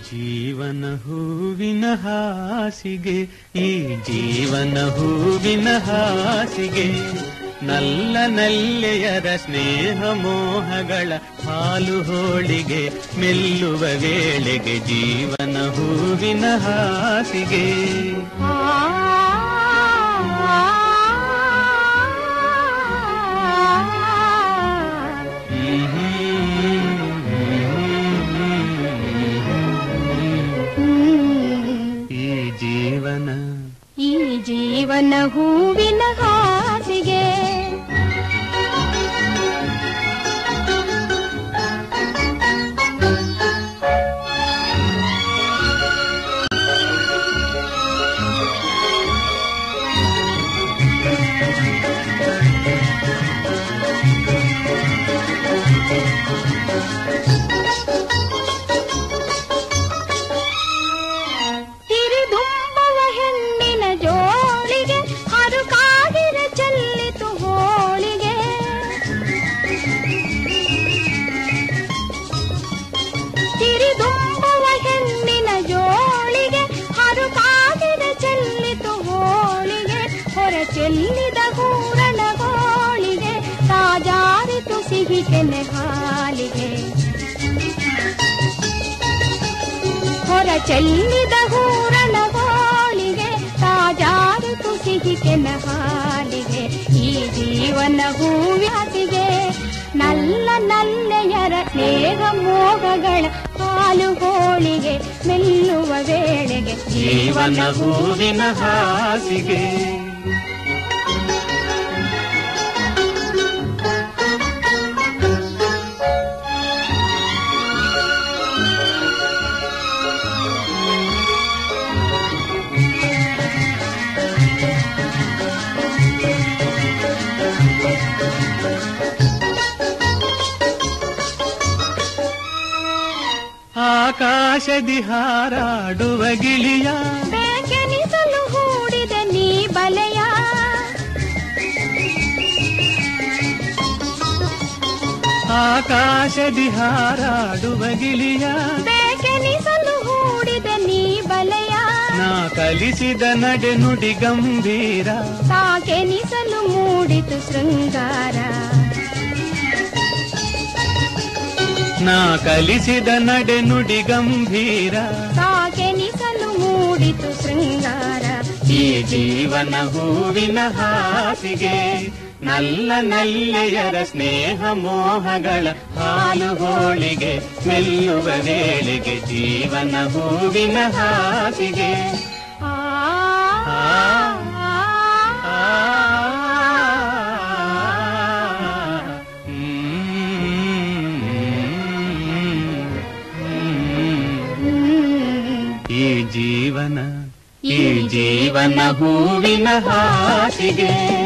ಜೀವನ ಹೂವಿನ ಹಾಸಿಗೆ ಈ ಜೀವನ ಹೂವಿನ ಹಾಸಿಗೆ ನಲ್ಲ ನಲ್ಲೆಯರ ಸ್ನೇಹ ಮೋಹಗಳ ಹಾಲು ಹೋಳಿಗೆ ಮೆಲ್ಲುವ ವೇಳೆಗೆ ಜೀವನ ಹೂವಿನ ಹಾಸಿಗೆ ಈ ಜೀವನ ಈ ಜೀವನ ಹೂವಿನ ಹಾಸಿಗೆ ತಿರಿದುಂಬುವ ಹೆಣ್ಣಿನ ಜೋಳಿಗೆ ಅದು ಕಾದಿರ ಚೆಲ್ಲಿತು ಹೋಳಿಗೆ ತಿರಿದುಂಬುವ ಹೆಣ್ಣಿನ ಜೋಳಿಗೆ ಅದು ಕಾದಿರ ಚೆಲ್ಲಿತು ಹೋಳಿಗೆ ಹೊರ ಚೆಲ್ಲಿದ ಹೂರಣ ಗೋಳಿಗೆ ತಾಜಾರಿತು ಸಿಹಿ ಕೆನೆ ಹಾಲಿಗೆ ಹೊರ ಚೆಲ್ಲಿದ ಹೂರಣ ಗೋಳಿಗೆ ತಾಜಾರಿತು ಸಿಹಿ ಕೆನ ಹಾಲಿಗೆ ಈ ಜೀವನ ಹೂವ್ಯಾತಿಗೆ ನಲ್ಲ ನಲ್ಲೆಯರ ಸ್ನೇಹ ಮೋಹಗಳ ಹಾಲು ಹೋಳಿಗೆ ಮೆಲ್ಲುವ ವೇಳೆಗೆ ಜೀವನ ಹೂವಿನ ಹಾಸಿಗೆ ಆಕಾಶದಿ ಹಾರಾಡುವ ಗಿಳಿಯ ಬೇಕೆನಿಸಲು ಹೂಡಿದ ನೀ ಬಲೆಯ ಆಕಾಶದಿ ಹಾರಾಡುವ ಗಿಳಿಯ ಬೇಕೆನಿಸಲು ಹೂಡಿದ ನೀ ಬಲೆಯ ನಾ ಕಲಿಸಿದ ನಡೆ ನುಡಿ ಗಂಭೀರ ಸಾಕೆನಿಸಲು ಮೂಡಿತು ಶೃಂಗಾರ ನಾ ಕಲಿಸಿದ ನಡೆ ನುಡಿ ಗಂಭೀರ ಸಾಕೆನಿಸಲು ಮೂಡಿತು ಶೃಂಗಾರ ಈ ಜೀವನ ಹೂವಿನ ಹಾಸಿಗೆ ನಲ್ಲ ನಲ್ಲೆಯರ ಸ್ನೇಹ ಮೋಹಗಳ ಹಾಲು ಹೋಳಿಗೆ ಮೆಲ್ಲುವ ವೇಳೆಗೆ ಜೀವನ ಹೂವಿನ ಹಾಸಿಗೆ ಆ, ಆ, ಆ, ಹ್ಮ್. ಈ ಜೀವನ ಈ ಜೀವನ ಹೂವಿನ ಹಾಸಿಗೆ